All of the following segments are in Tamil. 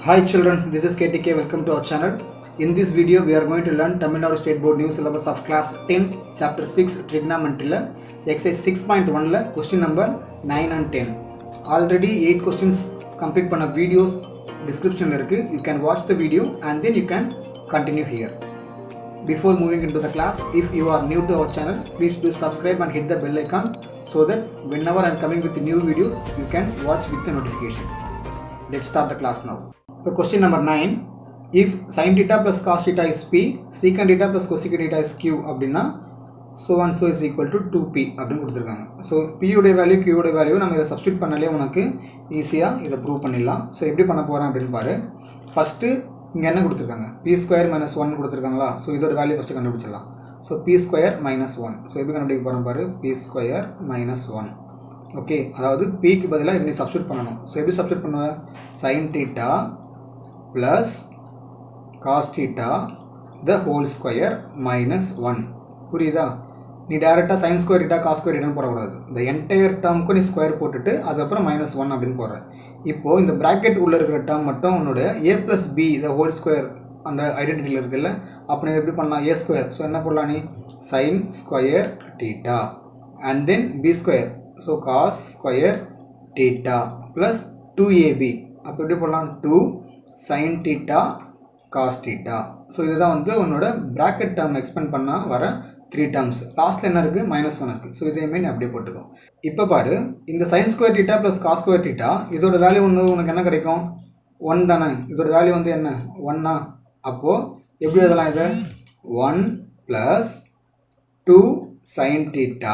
Hi children, this is KTK. Welcome to our channel. In this video, we are going to learn Tamil Nadu State Board New Syllabus of Class 10, Chapter 6, Trigonometry, la Exercise 6.1 la question number 9 and 10. Already 8 questions complete பண்ண videos description இருக்கு. You can watch the video and then you can continue here. Before moving into the class, if you are new to our channel, please do subscribe and hit the bell icon so that whenever I am coming with new videos, you can watch with the notifications. Let's start the class now. So question number 9. If sin theta plus cos theta is p, secant theta plus cosecant theta is q அப்படின்னா so and so is equal to 2p அப்படின்னு கொடுத்துருக்காங்க ஸோ பியோடைய வேல்யூ கியூடைய வேல்யூ நம்ம இதை சப்ஸ்டியூட் பண்ணாலே உனக்கு ஈஸியாக இதை ப்ரூவ் பண்ணிடலாம் ஸோ எப்படி பண்ண போகிறேன் அப்படின்னு பாரு ஃபஸ்ட்டு இங்கே என்ன கொடுத்துருக்காங்க பி ஸ்கொயர் மைனஸ் ஒன் கொடுத்துருக்காங்களா ஸோ இதோட வேல்யூ ஃபஸ்ட்டு கண்டுபிடிச்சிடலாம் so B square minus one so எப்படி கண்டுபிடிக்க போகிறோம் பாரு B square minus one okay அதாவது பிக்கு பதிலாக இது நீ சப்ஸ்டியூட் பண்ணணும் ஸோ எப்படி சப்ஸ்டியூட் பண்ணுவ sine theta plus cos theta the whole square minus one புரியுதா நீ டேரெக்டாக sine square theta cos square டீட்டான்னு போடக்கூடாது இந்த என்டையர் டேர்முக்கும் நீ ஸ்கொயர் போட்டுட்டு அதுக்கப்புறம் மைனஸ் ஒன் அப்படின்னு போடுற இப்போது இந்த ப்ராக்கெட் உள்ளே இருக்கிற டேர்ம் மட்டும் உன்னோட A plus B the whole square அந்த ஐடென்டிட்டியில் இருக்குல்ல அப்போ நீ எப்படி பண்ணலாம் ஏ ஸ்கொயர் ஸோ என்ன பண்ணலாம் நீ sine square theta and then B square so cos square theta plus two AB அப்போ எப்படி போடலாம் two sine theta cos theta so இதுதான் வந்து உன்னோட ப்ராக்கெட் டேர்ம் எக்ஸ்பெண்ட் பண்ணால் வர த்ரீ டேர்ம்ஸ் லாஸ்ட்டில் என்ன இருக்குது மைனஸ் ஒன் இருக்குது ஸோ இதையுமே நீ அப்படியே போட்டுக்கோ இப்போ பாரு இந்த sine square theta plus cos square theta இதோட வேல்யூ ஒன்று உனக்கு என்ன கிடைக்கும் ஒன் தானே இதோட வேல்யூ வந்து என்ன ஒன்னா அப்போது எப்படி எழுதலாம் இதை one plus two sine theta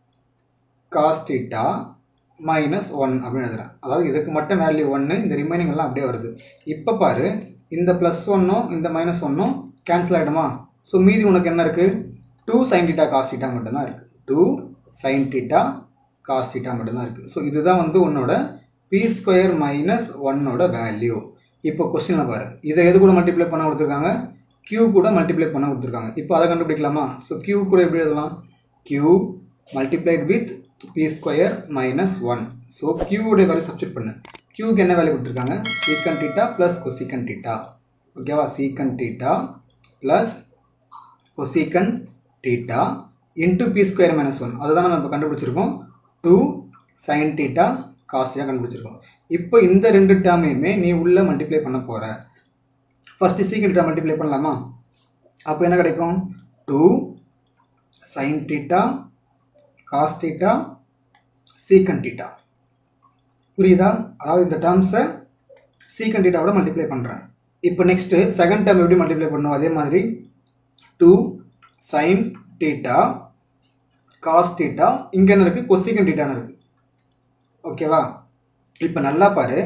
cos theta minus one அப்படின்னு எழுதுறேன் அதாவது இதுக்கு மட்டும் வேல்யூ ஒன்று இந்த ரிமைனிங் எல்லாம் அப்படியே வருது இப்போ பாரு இந்த ப்ளஸ் ஒன்னும் இந்த மைனஸ் ஒன்னும் கேன்சல் ஆகிடுமா ஸோ மீதி உனக்கு என்ன இருக்குது two sine theta cos theta மட்டும்தான் இருக்குது two sine theta cos theta மட்டும்தான் இருக்குது ஸோ இதுதான் வந்து உன்னோட பி ஸ்கொயர் மைனஸ் ஒன்னோட வேல்யூ இப்போ கொஸ்டினில் பாரு இதை எது கூட மல்டிப்ளை பண்ண கொடுத்துருக்காங்க க்யூ கூட மல்டிப்ளை பண்ண கொடுத்துருக்காங்க இப்போ அதை கண்டுபிடிக்கலாமா ஸோ க்யூ கூட எப்படி எழுதலாம் Q multiplied with B square minus one so க்யூவோடைய வேல்யூ சப்ஸ்டியூட் பண்ணு க்யூக்கு என்ன வேல்யூ கொடுத்துருக்காங்க சீக்கன் டீட்டா ப்ளஸ் கொசிக்கன் டீட்டா ஓகேவா secant theta plus cosecant theta into B square minus one அதுதான் நம்ம இப்போ கண்டுபிடிச்சிருக்கோம் டூ சைன் டீட்டா காஸ்டியாக கண்டுபிடிச்சிருக்கோம் இப்போ இந்த ரெண்டு டேர்மையுமே நீ உள்ளே மல்டிப்ளை பண்ண போகிற ஃபஸ்ட்டு சீக்கன் டீட்டா மல்டிப்ளை பண்ணலாமா அப்போ என்ன கிடைக்கும் two sine theta cos theta secant theta புரியுதா அதாவது இந்த டேர்ம்ஸை சீக்கன் டீட்டாவோட மல்டிப்ளை பண்ணுறேன் இப்போ நெக்ஸ்ட்டு செகண்ட் டேர்ம் எப்படி மல்டிப்ளை பண்ணும் அதே மாதிரி two sine theta cos theta இங்கே என்ன இருக்குது கொசிக்கன் டீட்டான்னு இருக்குது ஓகேவா இப்போ நல்லா பாரு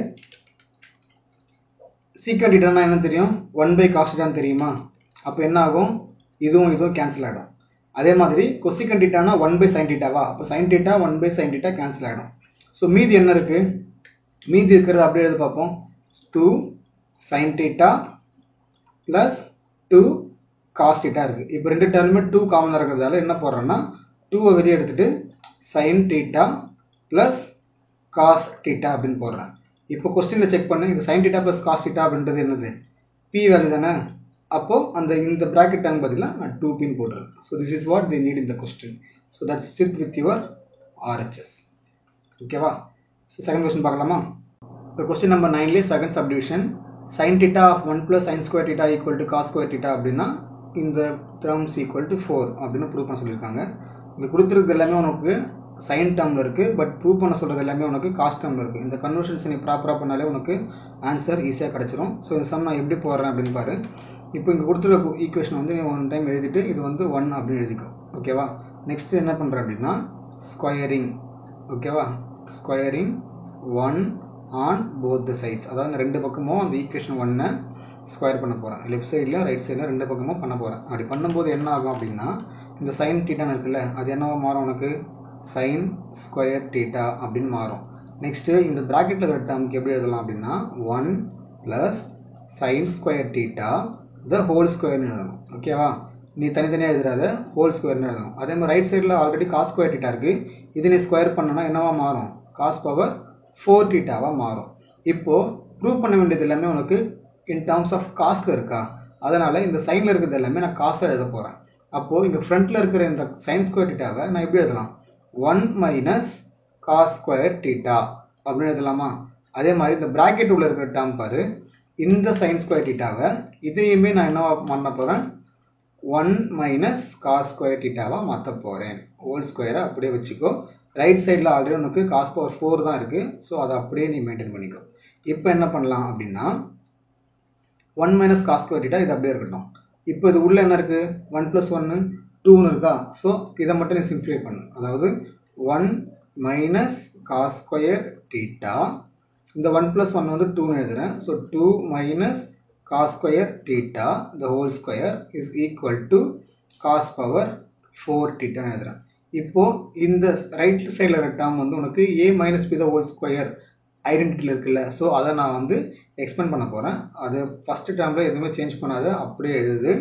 சீக்கன் டீட்டானா என்ன தெரியும் ஒன் பை காஸ் டீட்டான்னு தெரியுமா அப்போ என்ன ஆகும் இதுவும் இதுவும் கேன்சல் ஆகிடும் அதே மாதிரி கொசிக்கன் டீட்டானா ஒன் பை சைன் டீட்டாவா அப்போ sine theta one by sine theta cancel ஆகிடும் ஸோ மீதி என்ன இருக்குது மீதி இருக்கிறது அப்படியே எழுதி பார்ப்போம் two sine theta plus two cos theta இருக்குது இப்போ ரெண்டு டேர்முமே டூ காமனாக இருக்கிறதால என்ன போடுறேன்னா டூவை வெளியே எடுத்துகிட்டு sine theta plus cos theta அப்படின்னு போடுறேன் இப்போ கொஸ்டினில் செக் பண்ணு இது sine theta plus cos theta அப்படின்றது என்னது பி வேல்யூ தானே அப்போது அந்த இந்த ப்ராக்கெட் டேங்க் பதிலாக நான் டூ பின் போடுறேன் so this is what the need இந்த question so that sit with your RHS ஓகேவா ஸோ செகண்ட் கொஸ்டின் பார்க்கலாமா இப்போ கொஸ்டின் நம்பர் நைன்லேயே second subdivision sine theta of one plus sine square theta equal to cos square theta அப்படின்னா இந்த டேர்ம்ஸ் ஈக்குவல் டு ஃபோர் அப்படின்னு ப்ரூவ் பண்ண சொல்லியிருக்காங்க இங்கே கொடுத்துருக்கிறது எல்லாமே உனக்கு சைன் டேர்மில் இருக்குது பட் ப்ரூவ் பண்ண சொல்கிறது எல்லாமே உனக்கு காஸ்ட் டேர்மில் இருக்குது இந்த கன்வர்ஷன்ஸ் நீ ப்ராப்பராக பண்ணாலே உனக்கு ஆன்சர் ஈஸியாக கிடச்சிரும் ஸோ இந்த சம் நான் எப்படி போடுறேன் அப்படின்னு பாரு இப்போ இங்கே கொடுத்துருக்க ஈக்குவேஷன் வந்து நீ ஒன் டைம் எழுதிட்டு இது வந்து ஒன் அப்படின்னு எழுதிக்கோ ஓகேவா நெக்ஸ்ட்டு என்ன பண்ணுற அப்படின்னா ஸ்கொயரிங் ஓகேவா squaring one on both the sides அதாவது ரெண்டு பக்கமும் அந்த ஈக்குவேஷன் ஒன்னை ஸ்கொயர் பண்ண போகிறேன் லெஃப்ட் சைட்லையும் ரைட் சைடில் ரெண்டு பக்கமும் பண்ண போகிறேன் அப்படி பண்ணும்போது என்ன ஆகும் அப்படின்னா இந்த சைன் டீட்டான்னு இருக்குல்ல அது என்னவா மாறும் உனக்கு சைன் ஸ்கொயர் டீட்டா அப்படின்னு மாறும் நெக்ஸ்ட்டு இந்த ப்ராக்கெட்டில் இருக்கிற டேர்முக்கு எப்படி எழுதலாம் அப்படின்னா one plus sine square theta the whole ஸ்கொயர்னு எழுதணும் ஓகேவா நீ தனித்தனியாக எழுதுறாத ஹோல் ஸ்கொயர்னு எழுதணும் அதே மாதிரி ரைட் சைடில் ஆல்ரெடி காஸ் ஸ்கொயர் டீட்டா இருக்குது இது நீ ஸ்கொயர் பண்ணனா என்னவா மாறும் காஸ் பவர் ஃபோர் டீட்டாவாக மாறும் இப்போது ப்ரூவ் பண்ண வேண்டியது எல்லாமே உனக்கு இன் டேர்ம்ஸ் ஆஃப் காஸ்ட்டில் இருக்கா அதனால் இந்த சைனில் இருக்கிறது எல்லாமே நான் காசாக எழுத போகிறேன் அப்போது இங்கே ஃப்ரண்ட்டில் இருக்கிற இந்த சைன் ஸ்கொயர் டீட்டாவை நான் எப்படி எழுதலாம் one minus cos square theta அப்படின்னு எழுதலாமா அதே மாதிரி இந்த ப்ராக்கெட் உள்ள இருக்கிற டேர்ம் பாரு இந்த சைன் ஸ்கொயர் டீட்டாவை இதையுமே நான் என்ன பண்ண போகிறேன் ஒன் மைனஸ் காஸ் ஸ்கொயர் டீட்டாவாக மாற்ற போகிறேன் ஹோல் ஸ்கொயரை அப்படியே வச்சுக்கோ ரைட் சைடில் ஆல்ரெடி உனக்கு காஸ் பவர் ஃபோர் தான் இருக்குது ஸோ அதை அப்படியே நீ மெயின்டைன் பண்ணிக்கோ இப்போ என்ன பண்ணலாம் அப்படின்னா one minus cos square theta இது அப்படியே இருக்கட்டும் இப்போ இது உள்ளே என்ன இருக்குது ஒன் ப்ளஸ் ஒன்று டூன்னு இருக்கா ஸோ இதை மட்டும் நீ சிம்ப்ளிஃபை பண்ணு அதாவது one minus cos square theta இந்த ஒன் ப்ளஸ் ஒன் வந்து டூன்னு எழுதுகிறேன் so two minus cos square theta the whole square is equal to cos power four டீட்டான்னு எழுதுகிறேன் இப்போது இந்த ரைட் சைடில் இருக்கிற டேர்ம் வந்து உனக்கு A minus B the whole square ஐடென்டிட்டியில் இருக்குல்ல ஸோ அதை நான் வந்து எக்ஸ்பெண்ட் பண்ண போகிறேன் அது ஃபஸ்ட்டு டேர்மில் எதுவுமே சேஞ்ச் பண்ணாத அப்படியே எழுது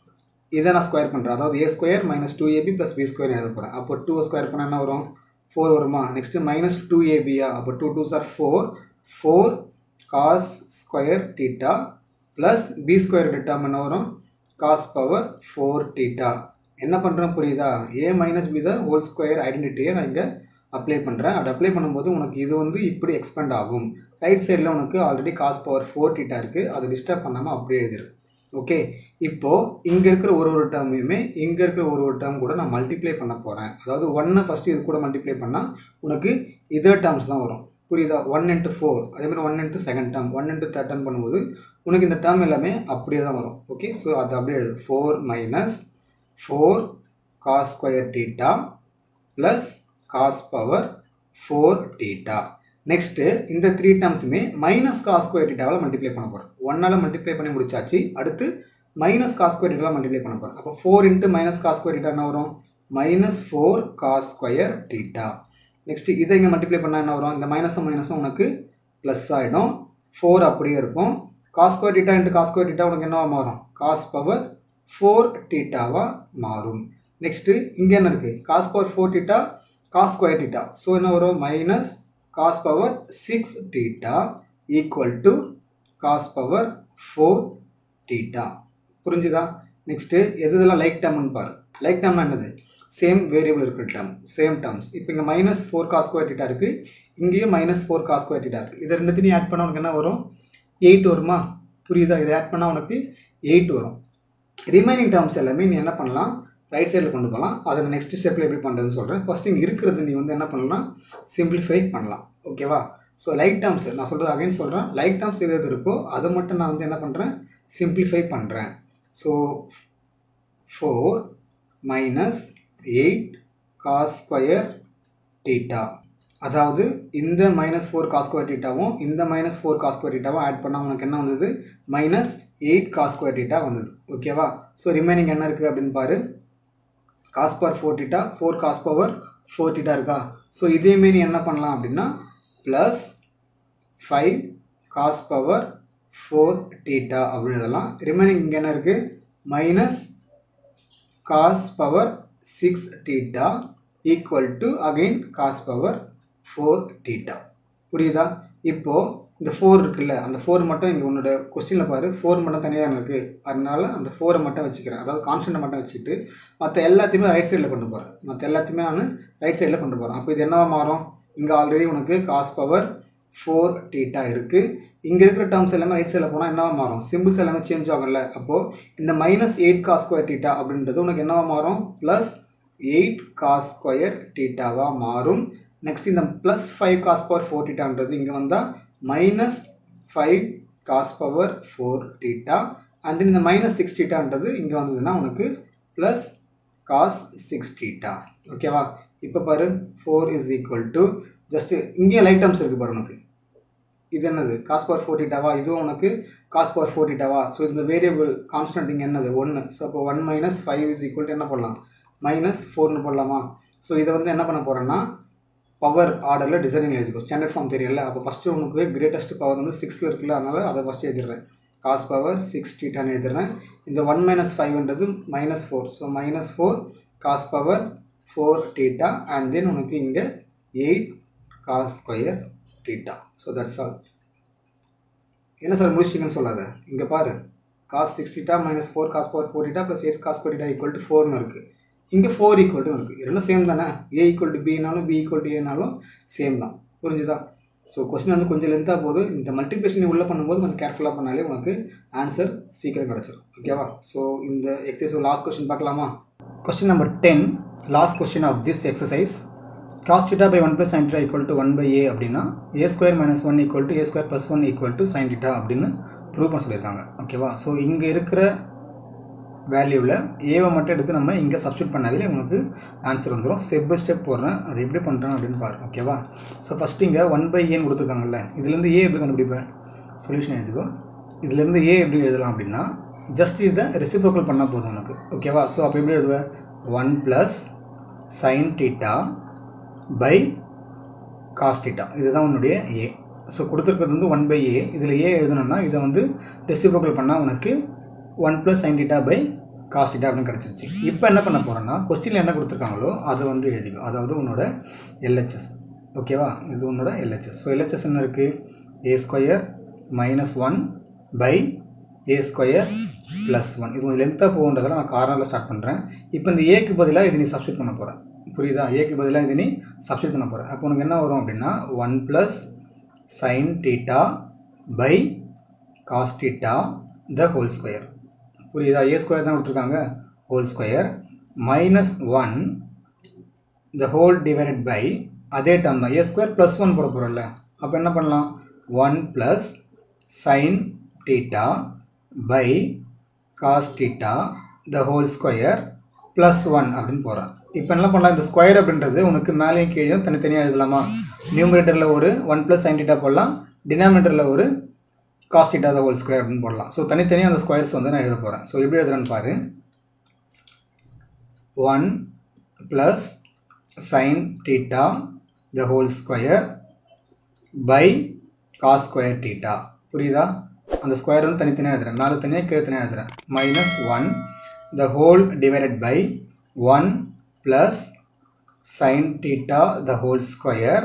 இதை நான் ஸ்கொயர் பண்ணுறேன் அதாவது A square minus two AB plus B square எழுத போகிறேன் அப்போ டூ ஸ்கொயர் பண்ணால் என்ன வரும் ஃபோர் வருமா நெக்ஸ்ட்டு மைனஸ் டூ ஏபியா அப்போ two two sir four four cos square theta plus B square term என்ன வரும் காஸ் பவர் ஃபோர் டீட்டா என்ன பண்ணுறேன் புரியுதா ஏ மைனஸ் பி தான் ஹோல் ஸ்கொயர் ஐடென்டிட்டியை நான் இங்கே அப்ளை பண்ணுறேன் அப்படி அப்ளை பண்ணும்போது உனக்கு இது வந்து இப்படி எக்ஸ்பெண்ட் ஆகும் ரைட் சைடில் உனக்கு already cos power four theta இருக்குது அதை டிஸ்டர்ப் பண்ணாமல் அப்படியே எழுதிரு ஓகே இப்போது இங்கே இருக்கிற ஒரு ஒரு டேர்மையுமே இங்கே இருக்கிற ஒரு ஒரு டேர்ம் கூட நான் மல்டிப்ளை பண்ண போகிறேன் அதாவது ஒன்னை ஃபஸ்ட்டு இது கூட மல்டிப்ளை பண்ணால் உனக்கு இதே டேர்ம்ஸ் தான் வரும் புரியுதா ஒன் இன்ட்டு ஃபோர் அதேமாதிரி one into second term one into third term பண்ணும்போது உனக்கு இந்த டேர்ம் எல்லாமே அப்படியே தான் வரும் ஓகே ஸோ அது அப்படியே எழுது four minus four cos square theta plus cos power four theta next இந்த த்ரீ டேர்ம்ஸுமே மைனஸ் காஸ் ஸ்கொயர் டீட்டாவில் மல்டிப்ளை பண்ண போகிறோம் ஒன்னால் மல்டிப்ளை பண்ணி முடிச்சாச்சு அடுத்து மைனஸ் காஸ் ஸ்கொயர் டீட்டாவில் மல்டிப்ளை பண்ண போகிறோம் அப்போ four into minus cos square theta என்ன வரும் minus four cos square theta next இதை இங்கே மல்டிப்ளை பண்ணால் என்ன வரும் இந்த மைனஸும் மைனஸும் உனக்கு ப்ளஸ் ஆகிடும் ஃபோர் அப்படியே இருக்கும் cos square theta into cos square theta உனக்கு என்னவா மாறும் காஸ் பவர் ஃபோர் டீட்டாவாக மாறும் நெக்ஸ்ட்டு இங்கே என்ன இருக்குது cos power four theta cos square theta so என்ன வரும் minus cos power six theta equal to cos power four theta புரிஞ்சுதா நெக்ஸ்ட்டு எது இதெல்லாம் லைக் டேர்ம்னு பாரு லைக் டேர்ம்னா என்னது சேம் வேரியபிள் இருக்கிற டேர்ம் சேம் டேர்ம்ஸ் இப்போ இங்கே minus four cos square theta இருக்குது இங்கேயும் minus four cos square theta இருக்குது இதை ரெண்டுத்தையும் ஆட் பண்ணால் உனக்கு என்ன வரும் எயிட் வருமா புரியுதா இதை ஆட் பண்ணால் உனக்கு எயிட் வரும் ரிமைனிங் டேர்ம்ஸ் எல்லாமே நீ என்ன பண்ணலாம் ரைட் சைடில் கொண்டு போகலாம் அதை நெக்ஸ்ட் ஸ்டெப்பில் எப்படி பண்ணுறதுன்னு சொல்கிறேன் ஃபஸ்ட் இங்கே இருக்கிறது நீ வந்து என்ன பண்ணலாம் சிம்பிளிஃபை பண்ணலாம் ஓகேவா ஸோ லைக் டேர்ம்ஸ் நான் சொல்கிறது அகைன் சொல்கிறேன் லைக் டேர்ம்ஸ் எது எது இருக்கோ அதை மட்டும் நான் வந்து என்ன பண்ணுறேன் சிம்பிளிஃபை பண்ணுறேன் so four minus eight cos square theta அதாவது இந்த மைனஸ் ஃபோர் காஸ் ஸ்கொயர் டீட்டாவும் இந்த மைனஸ் ஃபோர் காஸ் ஸ்கொயர் டீட்டாவும் ஆட் பண்ணால் உனக்கு என்ன வந்தது minus eight cos square theta வந்தது ஓகேவா ஸோ ரிமைனிங் என்ன இருக்குது அப்படின்னு பாரு cos power four theta four cos power four theta இருக்கா ஸோ இதேமாரி நீ என்ன பண்ணலாம் அப்படின்னா plus five cos power four theta அப்படின்னு எழுதலாம் ரிமைனிங் இங்கே என்ன இருக்குது minus cos power six theta equal to again cos power four theta புரியுதா இப்போது இந்த ஃபோர் இருக்குல்ல அந்த ஃபோர் மட்டும் இங்கே உன்னோட கொஸ்டினில் பாரு ஃபோர் மட்டும் தனியாக தான் இருக்குது அதனால அந்த ஃபோரை மட்டும் வச்சுக்கிறேன் அதாவது கான்ஸ்டன்ட்டை மட்டும் வச்சுக்கிட்டு மற்ற எல்லாத்தையுமே ரைட் சைடில் கொண்டு போகிறேன் மற்ற எல்லாத்தையுமே நான் ரைட் சைடில் கொண்டு போகிறேன் அப்போ இது என்னவா மாறும் இங்கே ஆல்ரெடி உனக்கு காஸ் பவர் ஃபோர் டீட்டா இருக்குது இங்கே இருக்கிற டேர்ம்ஸ் எல்லாமே ரைட் சைடில் போனால் என்னவா மாறும் சிம்பிள்ஸ் எல்லாமே சேஞ்ச் ஆகும்ல அப்போது இந்த minus eight cos square theta அப்படின்றது உனக்கு என்னவா மாறும் ப்ளஸ் எயிட் காஸ் ஸ்கொயர் டீட்டாவாக மாறும் நெக்ஸ்ட் இந்த plus five cos power four டீட்டான்றது இங்கே வந்தால் minus five cos power four theta and இந்த மைனஸ் சிக்ஸ் டீட்டான்றது இங்கே வந்ததுன்னா உனக்கு ப்ளஸ் காஸ் சிக்ஸ் டீட்டா ஓகேவா இப்போ பாரு four is equal to just இங்கேயும் லைட் டேர்ம்ஸ் இருக்குது பாரு உனக்கு இது என்னது காஸ் பவர் ஃபோர் டீட்டாவா இதுவும் உனக்கு காஸ் பவர் ஃபோர் டீட்டாவா ஸோ இந்த வேரியபிள் கான்ஸ்டன்ட் இங்கே என்னது ஒன்று ஸோ அப்போ one minus five is equal to என்ன பண்ணலாம் மைனஸ் ஃபோர்னு போடலாமா ஸோ இதை வந்து என்ன பண்ண போகிறேன்னா பவர் ஆர்டரில் டிசைனிங் எழுதிக்கோ ஸ்டாண்டர்ட் ஃபார்ம் தெரியல அப்போ ஃபஸ்ட்டு உனக்கு கிரேட்டஸ்ட் பவர் வந்து சிக்ஸில் இருக்குல்ல அதனால் அதை ஃபஸ்ட்டு எழுதிடுறேன் காஸ் பவர் சிக்ஸ் டீட்டான்னு எழுதுறேன் இந்த ஒன் மைனஸ் ஃபைவ்ன்றது minus four so minus four cos power four theta and then உனக்கு இங்கே eight cos square theta so that's all என்ன சார் முடிச்சிங்கன்னு சொல்லாத இங்கே பாரு cos six theta minus four cos power four theta plus eight cos four theta equal to ஃபோர்னு இருக்குது இங்கே ஃபோர் ஈக்குவல் டு இருக்குது ரெண்டும் சேம் தானே ஏ ஈக்குவல் டு பினாலும் பி ஈக்குவல் டு ஏனாலும் சேம் தான் புரிஞ்சுதா ஸோ கொஸ்டின் வந்து கொஞ்சம் லென்த்தாக போகுது இந்த மல்டிப்ளிகேஷன் நீ உள்ளே பண்ணும்போது கொஞ்சம் கேர்ஃபுல்லாக பண்ணாலே உனக்கு ஆன்சர் சீக்கிரம் கிடச்சிரும் ஓகேவா ஸோ இந்த எக்ஸசைஸ் லாஸ்ட் கொஸ்டின் பார்க்கலாமா question number ten last question of this exercise cos theta by one plus sine theta equal to one by A அப்படின்னா A square minus one equal to A square plus one equal to sine theta அப்படின்னு ப்ரூவ் பண்ண சொல்லியிருக்காங்க ஓகேவா ஸோ இங்கே இருக்கிற வேல்யூவில் ஏவை மட்டும் எடுத்து நம்ம இங்கே சப்ஸ்டியூட் பண்ணாலே உனக்கு ஆன்சர் வந்துடும் ஸ்டெப் பை ஸ்டெப் போடுறேன் அது எப்படி பண்ணுறேன் அப்படின்னு பாரு ஓகேவா ஸோ ஃபஸ்ட்டு இங்கே ஒன் பை ஏன்னு கொடுத்துருக்காங்கல்ல இதுலேருந்து ஏ எப்படி கண்டுபிடிப்பேன் சொல்யூஷன் எழுதிக்கோ இதுலேருந்து ஏ எப்படி எழுதலாம் அப்படின்னா ஜஸ்ட் இதை ரெசிப்ரோக்கல் பண்ணால் போதும் உனக்கு ஓகேவா ஸோ அப்போ எப்படி எழுதுவேன் one plus sine theta by cos theta இதுதான் உன்னுடைய ஏ ஸோ கொடுத்துருக்கிறது வந்து ஒன் பை ஏ இதில் ஏ எழுதணும்னா இதை வந்து ரெசிப்ரோக்கல் பண்ணால் உனக்கு one plus sine theta by cos theta அப்படின்னு கிடச்சிருச்சு இப்போ என்ன பண்ண போகிறேன்னா கொஸ்டினில் என்ன கொடுத்துருக்காங்களோ அதை வந்து எழுதிக்கும் அதாவது உன்னோட எல்ஹெச்எஸ் ஓகேவா இது உன்னோட எல்ஹெச்எஸ் ஸோ எல்ஹெச்எஸ் என்ன இருக்குது A square minus one by A square plus one இது கொஞ்சம் லென்த்தாக போகுன்றதால நான் கார்னரில் ஸ்டார்ட் பண்ணுறேன் இப்போ இந்த ஏக்கு பதிலாக இது நீ சப்ஸ்டியூட் பண்ண போகிறேன் புரியுதா ஏக்கு பதிலாக இது நீ சப்ஸ்டியூட் பண்ண போகிறேன் அப்போ உனக்கு என்ன வரும் அப்படின்னா one plus sine theta by cos theta the whole square புரியுதா ஏ ஸ்கொயர் தான் கொடுத்துருக்காங்க whole square minus one the whole divided by அதே டேர்ம் தான் ஏ ஸ்கொயர் ப்ளஸ் ஒன் போட போகிறோம்ல அப்போ என்ன பண்ணலாம் one plus sine theta by cos theta the whole square plus one அப்படின்னு போகிறேன் இப்போ என்ன பண்ணலாம் இந்த ஸ்கொயர் அப்படின்றது உனக்கு மேலேயும் கீழேயும் தனித்தனியாக எழுதலாமா நியூமரேட்டரில் ஒரு ஒன் ப்ளஸ் சைன் டீட்டா போடலாம் டினாமினேட்டரில் ஒரு cos theta the whole square அப்படின்னு போடலாம் ஸோ தனித்தனியாக அந்த ஸ்கொயர்ஸ் வந்து நான் எழுத போகிறேன் ஸோ எப்படி எழுதுறேன்னு பாரு one plus sine theta the whole square by cos square theta புரியுதா அந்த ஸ்கொயர் வந்து தனித்தனியாக எழுதுறேன் மேலே தனியாக கீழே தனியாக எழுதுறேன் minus one the whole divided by one plus sine theta the whole square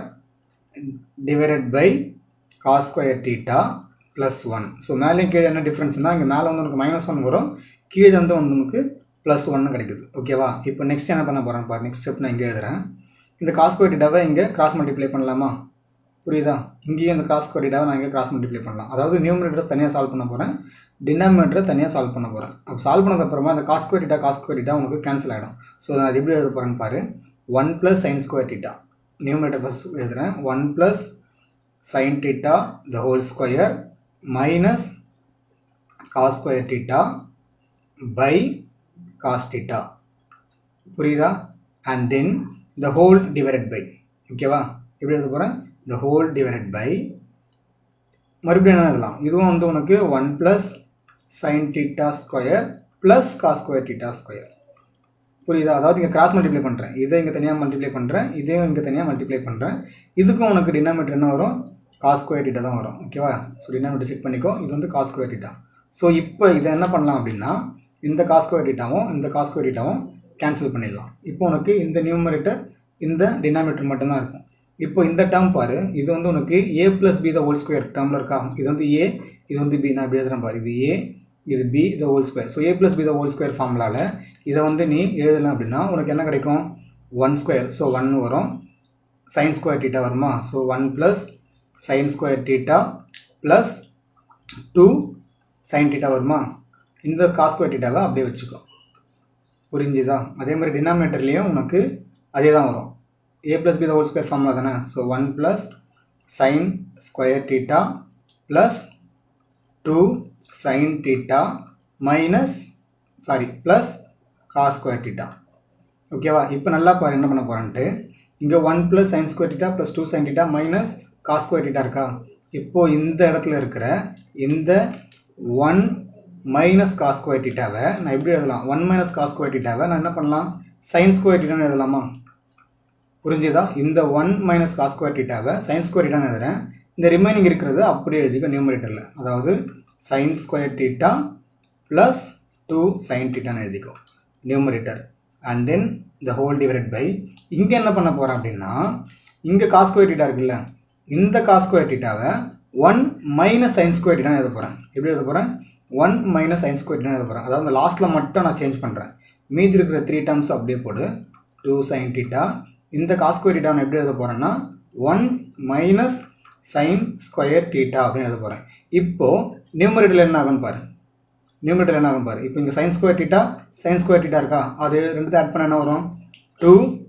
divided by cos square theta plus one so மேலேயும் கீழே என்ன டிஃப்ரென்ஸ்னால் இங்கே மேலே வந்து உனக்கு மைனஸ் ஒன் வரும் கீழே வந்து வந்து உனக்கு ப்ளஸ் ஒன்று கிடைக்குது ஓகேவா இப்போ நெக்ஸ்ட் என்ன பண்ண போகிறேன் பாரு நெக்ஸ்ட் ஸ்டெப் நான் இங்கே எழுதுறேன் இந்த காஸ் ஸ்கொயர் டீட்டாவை இங்கே கிராஸ் மல்டிப்ளை பண்ணலாமா புரியுதா இங்கேயும் இந்த கிராஸ் ஸ்கொயர் டீட்டாவை நான் இங்கே கிராஸ் மல்டிப்ளை பண்ணலாம் அதாவது நியூமரேட்டரை தனியாக சால்வ் பண்ண போகிறேன் டினாமினேட்டரை தனியாக சால்வ் பண்ண போகிறேன் அப்போ சால்வ் பண்ணதுக்கப்புறமா இந்த cos square theta cos square theta உனக்கு கேன்சல் ஆகிடும் ஸோ நான் அது எப்படி எழுத போகிறேன்னு பாரு one plus sine square theta numerator first எழுதுகிறேன் one plus sine theta the whole square minus cos square theta by cos theta புரியுதா and then the whole divided by ஓகேவா எப்படி எழுத போகிறேன் த ஹோல் டிவைடட் பை மறுபடியும் என்ன எழுதலாம் இதுவும் வந்து உனக்கு one plus sine theta square plus cos square theta square புரியுதா அதாவது இங்கே கிராஸ் மல்டிப்ளை பண்ணுறேன் இதை இங்கே தனியாக மல்டிப்ளை பண்ணுறேன் இதையும் இங்கே தனியாக மல்டிப்ளை பண்ணுறேன் இதுக்கும் உனக்கு டினாமீட்டர் என்ன வரும் காஸ் ஸ்கொயர் டீட்டா தான் வரும் ஓகேவா ஸோ டினாமீட்டர் செக் பண்ணிக்கோ இது வந்து காஸ் ஸ்கொயர் டீட்டா ஸோ இப்போ இதை என்ன பண்ணலாம் அப்படின்னா இந்த காஸ் ஸ்கொயர் டீட்டாவும் இந்த காஸ் ஸ்கொயர் டீட்டாவும் கேன்சல் பண்ணிடலாம் இப்போ உனக்கு இந்த நியூமரேட்டர் இந்த டினாமீட்டர் மட்டும்தான் இருக்கும் இப்போ இந்த டேர்ம் பாரு இது வந்து உனக்கு A plus B the whole square டேர்மில் இருக்கா இது வந்து ஏ இது வந்து பி நான் இப்படி எழுதுறேன் பாரு இது ஏ இது B the whole square so A plus B the whole square ஃபார்முலாவில் இதை வந்து நீ எழுதலாம் அப்படின்னா உனக்கு என்ன கிடைக்கும் ஒன் ஸ்கொயர் ஸோ ஒன் வரும் சைன் ஸ்கொயர் டீட்டா வருமா so one plus sine square theta plus two sine theta வருமா இந்த காஸ் ஸ்கொயர் டீட்டாவை அப்படியே வச்சுக்கோ புரிஞ்சுதா அதே மாதிரி டினாமினேட்டர்லேயும் உனக்கு அதே தான் வரும் A plus B the whole square formula தானே so one plus sine square theta plus two sine theta minus sorry plus cos square theta ஓகேவா இப்போ நல்லா பாரு என்ன பண்ண போகிறேன்ட்டு இங்கே one plus sine square theta plus two sine theta minus cos square theta இருக்கா இப்போது இந்த இடத்துல இருக்கிற இந்த ஒன் மைனஸ் காஸ் ஸ்கொயர் டீட்டாவை நான் எப்படி எழுதலாம் ஒன் மைனஸ் காஸ் ஸ்கொயர் டீட்டாவை நான் என்ன பண்ணலாம் சைன் ஸ்கொயர் டீட்டான்னு எழுதலாமா புரிஞ்சுதா இந்த ஒன் மைனஸ் காஸ் ஸ்கொயர் டீட்டாவை சைன் ஸ்கொயர் டீட்டான்னு எழுதுறேன் இந்த ரிமைனிங் இருக்கிறது அப்படியே எழுதிக்கோ நியூமரேட்டரில் அதாவது sine square theta plus two sine டீட்டான்னு எழுதிக்கோ numerator and then the whole divided by இங்கே என்ன பண்ண போகிறேன் அப்படின்னா இங்கே காஸ் ஸ்கொயர் டீட்டா இருக்குல்ல இந்த காஸ் ஸ்கொயர் டீட்டாவை one minus sine square theta எழுத போகிறேன் எப்படி எழுத போகிறேன் one minus sine square theta எழுத போகிறேன் அதாவது அந்த லாஸ்ட்டில் மட்டும் நான் சேஞ்ச் பண்ணுறேன் மீதி இருக்கிற த்ரீ டேர்ம்ஸ் அப்படியே போடு டூ சைன் டீட்டா இந்த காஸ் ஸ்கொயர் டீட்டா நான் எப்படி எழுத போகிறேன்னா one minus sine square theta அப்படின்னு எழுத போகிறேன் இப்போது நியூமரேட்டரில் என்ன ஆகும்னு பாரு நியூமரேட்டர் என்ன ஆகும் பாரு இப்போ இங்கே sine square theta sine square theta இருக்கா அது ரெண்டுத்தையும் ஆட் பண்ண என்ன வரும் two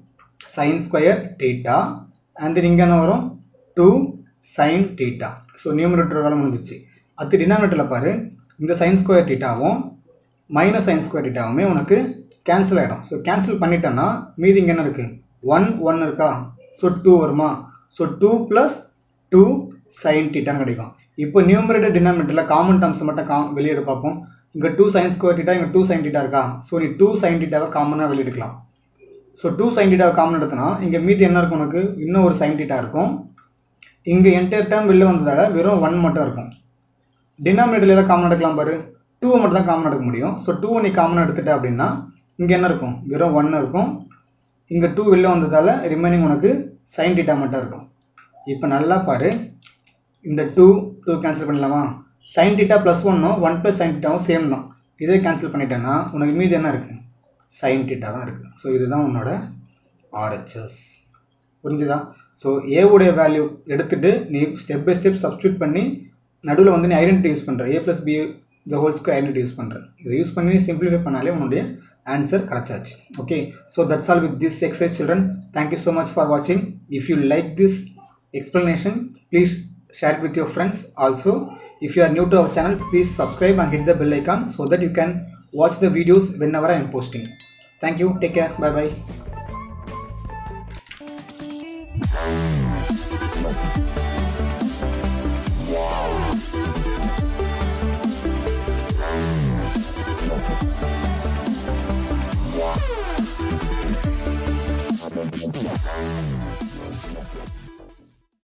sine square theta and then இங்கே என்ன வரும் two sine theta so numerator வேலை முடிஞ்சிச்சு அது டினாமினேட்டரில் பாரு இந்த சைன் ஸ்கொயர் டீட்டாவும் மைனஸ் சைன் ஸ்கொயர் டீட்டாவுமே உனக்கு கேன்சல் ஆகிடும் ஸோ கேன்சல் பண்ணிட்டேன்னா மீதி இங்கே என்ன இருக்குது ஒன் ஒன் இருக்கா ஸோ டூ வருமா so two plus two sine டீட்டான்னு கிடைக்கும் இப்போ நியூமரேட்டர் டினாமினேட்டரில் காமன் டேர்ம்ஸ் மட்டும் கா வெளியிட பார்ப்போம் இங்கே டூ சைன் ஸ்கொயர் டீட்டா இங்கே டூ சைன் டீட்டா இருக்கா ஸோ நீ டூ சைன் டீட்டாவை காமனாக வெளியெடுக்கலாம் ஸோ டூ சைன் டீட்டாவை காமன் எடுத்தனா இங்கே மீதி என்ன இருக்கும் உனக்கு இன்னும் ஒரு சைன் டீட்டா இருக்கும் இங்கே என்டையர் டேர்ம் வெளில வந்ததால் வெறும் ஒன் மட்டும் இருக்கும் டினாமினேட்டரில் எதாவது காமன் எடுக்கலாம் பாரு டூவை மட்டும் தான் காமன் எடுக்க முடியும் ஸோ டூவை நீ காமன் எடுத்துட்ட அப்படின்னா இங்கே என்ன இருக்கும் வெறும் ஒன்று இருக்கும் இங்கே டூ வெளில வந்ததால் ரிமைனிங் உனக்கு சைன் டீட்டா மட்டும் இருக்கும் இப்போ நல்லா பாரு இந்த டூ டூ கேன்சல் பண்ணலாமா சைன் டீட்டா ப்ளஸ் ஒன்னும் ஒன் ப்ளஸ் சைன் டீட்டாவும் சேம் தான் இதே கேன்சல் பண்ணிட்டேன்னா உனக்கு மீதி என்ன இருக்குது சைன் டீட்டா தான் இருக்குது ஸோ இதுதான் உன்னோட ஆர்ஹெச்எஸ் புரிஞ்சுதா ஸோ ஏவுடைய வேல்யூ எடுத்துகிட்டு நீ ஸ்டெப் பை ஸ்டெப் சப்ஸ்டியூட் பண்ணி நடுவில் வந்து நீ ஐடென்டிட்டி யூஸ் பண்ணுற A plus B the whole square identity use பண்ணுறேன் இதை யூஸ் பண்ணி சிம்பிளிஃபை பண்ணாலே உன்னுடைய ஆன்சர் கிடச்சாச்சு okay so that's all with this exercise children thank you so much for வாட்சிங் if you like this explanation please share it with your friends also if you are new to our channel please subscribe and hit the bell icon so that you can watch the videos whenever i am posting thank you take care bye bye Wow.